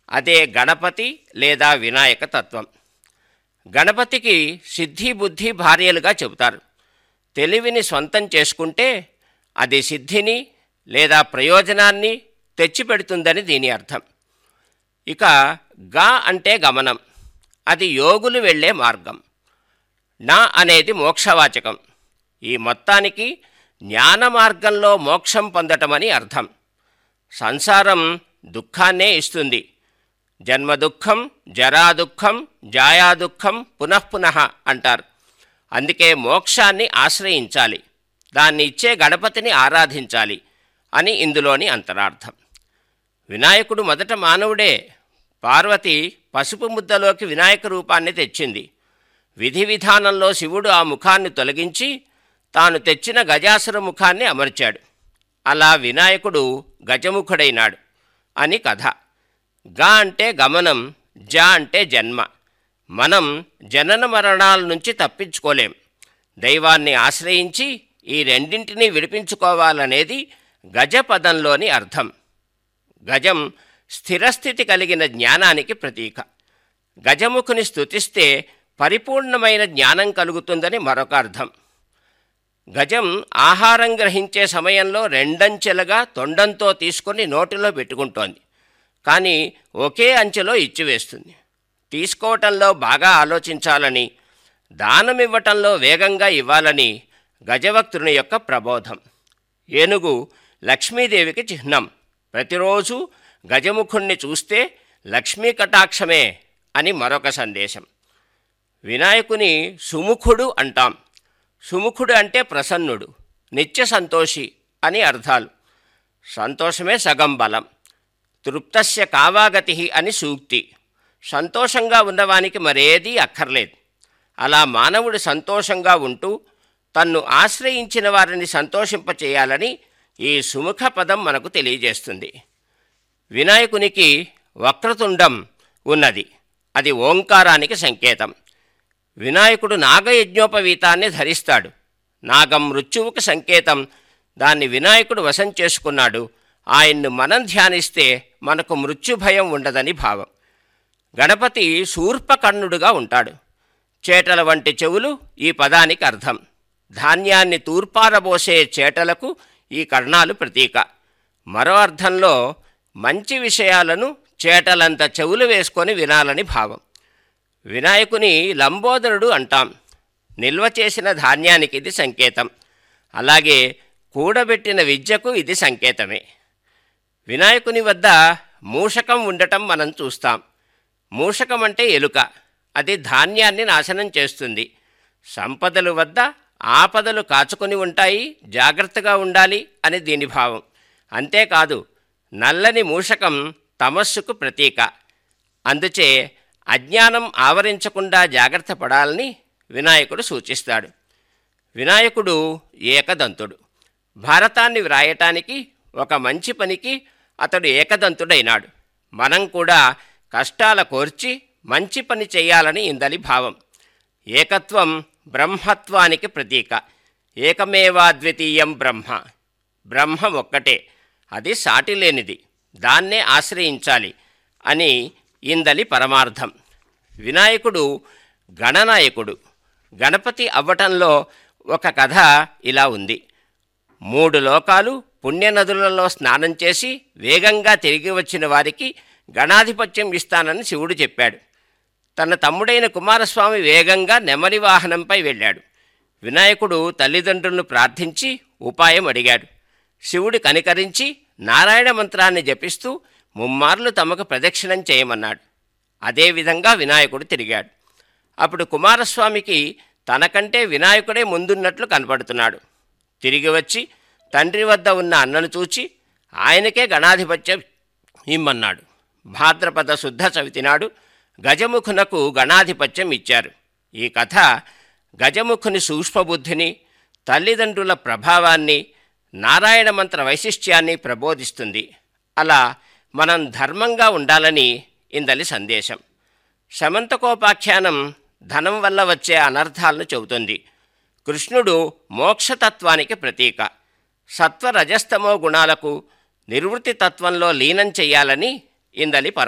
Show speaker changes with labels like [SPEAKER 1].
[SPEAKER 1] అదే గణపతి లేదా వినాయక తత్వం గణపతికి సిద్ధి బుద్ధి భార్యలుగా చెబుతారు తెలివిని స్వంతం చేసుకుంటే అది సిద్ధిని లేదా ప్రయోజనాన్ని తెచ్చిపెడుతుందని దీని అర్థం ఇక గా అంటే గమనం అది యోగులు వెళ్ళే మార్గం నా అనేది మోక్షవాచకం ఈ మొత్తానికి జ్ఞాన మార్గంలో మోక్షం పొందటమని అర్థం సంసారం దుఃఖాన్నే ఇస్తుంది జన్మ దుఃఖం జరా దుఃఖం జాయా దుఃఖం పునఃపునః అంటారు అందుకే మోక్షాన్ని ఆశ్రయించాలి దాన్ని ఇచ్చే గణపతిని ఆరాధించాలి అని ఇందులోని అంతరార్థం వినాయకుడు మొదట మానవుడే పార్వతి పసుపు ముద్దలోకి వినాయక రూపాన్ని తెచ్చింది విధి విధానంలో శివుడు ఆ ముఖాన్ని తొలగించి తాను తెచ్చిన గజాసుర ముఖాన్ని అమర్చాడు అలా వినాయకుడు గజముఖుడైనాడు అని కథ గా అంటే గమనం జ అంటే జన్మ మనం జనన మరణాల నుంచి తప్పించుకోలేం దైవాన్ని ఆశ్రయించి ఈ రెండింటినీ విడిపించుకోవాలనేది గజ పదంలోని అర్థం గజం స్థిరస్థితి కలిగిన జ్ఞానానికి ప్రతీక గజముఖుని స్తుతిస్తే పరిపూర్ణమైన జ్ఞానం కలుగుతుందని మరొక అర్థం గజం ఆహారం గ్రహించే సమయంలో రెండంచెలుగా తొండంతో తీసుకొని నోటిలో పెట్టుకుంటోంది కానీ ఒకే అంచెలో ఇచ్చివేస్తుంది తీసుకోవటంలో బాగా ఆలోచించాలని దానం ఇవ్వటంలో వేగంగా ఇవ్వాలని గజవక్తుని యొక్క ప్రబోధం ఏనుగు లక్ష్మీదేవికి చిహ్నం ప్రతిరోజు గజముఖుణ్ణి చూస్తే లక్ష్మీ కటాక్షమే అని మరొక సందేశం వినాయకుని సుముఖుడు అంటాం సుముఖుడు అంటే ప్రసన్నుడు నిత్య సంతోషి అని అర్థాలు సంతోషమే సగం బలం తృప్తస్య కావాగతి అని సూక్తి సంతోషంగా ఉన్నవానికి మరేదీ అక్కర్లేదు అలా మానవుడు సంతోషంగా ఉంటూ తన్ను ఆశ్రయించిన వారిని సంతోషింపచేయాలని ఈ సుముఖ పదం మనకు తెలియజేస్తుంది వినాయకునికి వక్రతుండం ఉన్నది అది ఓంకారానికి సంకేతం వినాయకుడు నాగయజ్ఞోపవీతాన్ని ధరిస్తాడు నాగం మృత్యువుకు సంకేతం దాన్ని వినాయకుడు వశం చేసుకున్నాడు ఆయన్ను మనం ధ్యానిస్తే మనకు మృత్యుభయం ఉండదని భావం గణపతి శూర్పకర్ణుడుగా ఉంటాడు చేటల వంటి చెవులు ఈ పదానికి అర్థం ధాన్యాన్ని తూర్పారబోసే చేటలకు ఈ కర్ణాలు ప్రతీక మరో అర్థంలో మంచి విషయాలను చేటలంత చెవులు వేసుకొని వినాలని భావం వినాయకుని లంబోదరుడు అంటాం నిల్వ చేసిన ధాన్యానికి ఇది సంకేతం అలాగే కూడబెట్టిన విద్యకు ఇది సంకేతమే వినాయకుని వద్ద మూషకం ఉండటం మనం చూస్తాం మూషకం అంటే ఎలుక అది ధాన్యాన్ని నాశనం చేస్తుంది సంపదలు వద్ద ఆపదలు కాచుకొని ఉంటాయి జాగ్రత్తగా ఉండాలి అని దీని భావం అంతేకాదు నల్లని మూషకం తమస్సుకు ప్రతీక అందుచే అజ్ఞానం ఆవరించకుండా జాగ్రత్త పడాలని వినాయకుడు సూచిస్తాడు వినాయకుడు ఏకదంతుడు భారతాన్ని వ్రాయటానికి ఒక మంచి పనికి అతడు ఏకదంతుడైనాడు మనం కూడా కష్టాల కోర్చి మంచి పని చేయాలని ఇందలి భావం ఏకత్వం బ్రహ్మత్వానికి ప్రతీక ఏకమేవాద్వితీయం బ్రహ్మ బ్రహ్మ ఒక్కటే అది సాటి లేనిది దాన్నే ఆశ్రయించాలి అని ఇందలి పరమార్థం వినాయకుడు గణనాయకుడు గణపతి అవ్వటంలో ఒక కథ ఇలా ఉంది మూడు లోకాలు పుణ్యనదులలో స్నానం చేసి వేగంగా తిరిగి వచ్చిన వారికి గణాధిపత్యం ఇస్తానని శివుడు చెప్పాడు తన తమ్ముడైన కుమారస్వామి వేగంగా నెమలి వాహనంపై వెళ్ళాడు వినాయకుడు తల్లిదండ్రులను ప్రార్థించి ఉపాయం అడిగాడు శివుడు కనికరించి నారాయణ మంత్రాన్ని జపిస్తూ ముమ్మార్లు తమకు ప్రదక్షిణం చేయమన్నాడు అదేవిధంగా వినాయకుడు తిరిగాడు అప్పుడు కుమారస్వామికి తనకంటే వినాయకుడే ముందున్నట్లు కనపడుతున్నాడు తిరిగి వచ్చి తండ్రి వద్ద ఉన్న అన్నను చూచి ఆయనకే గణాధిపత్యం ఇమ్మన్నాడు భాద్రపద శుద్ధ చవితి నాడు గజముఖునకు గణాధిపత్యం ఇచ్చారు ఈ కథ గజముఖుని సూక్ష్మబుద్ధిని తల్లిదండ్రుల ప్రభావాన్ని నారాయణ మంత్ర వైశిష్ట్యాన్ని ప్రబోధిస్తుంది అలా మనం ధర్మంగా ఉండాలని ఇందలి సందేశం శమంతకోపాఖ్యానం ధనం వల్ల వచ్చే అనర్థాలను చెబుతుంది కృష్ణుడు మోక్షతత్వానికి ప్రతీక సత్వ రజస్తమో గుణాలకు నిర్వృత్తి తత్వంలో లీనం చెయ్యాలని ఇందలి పర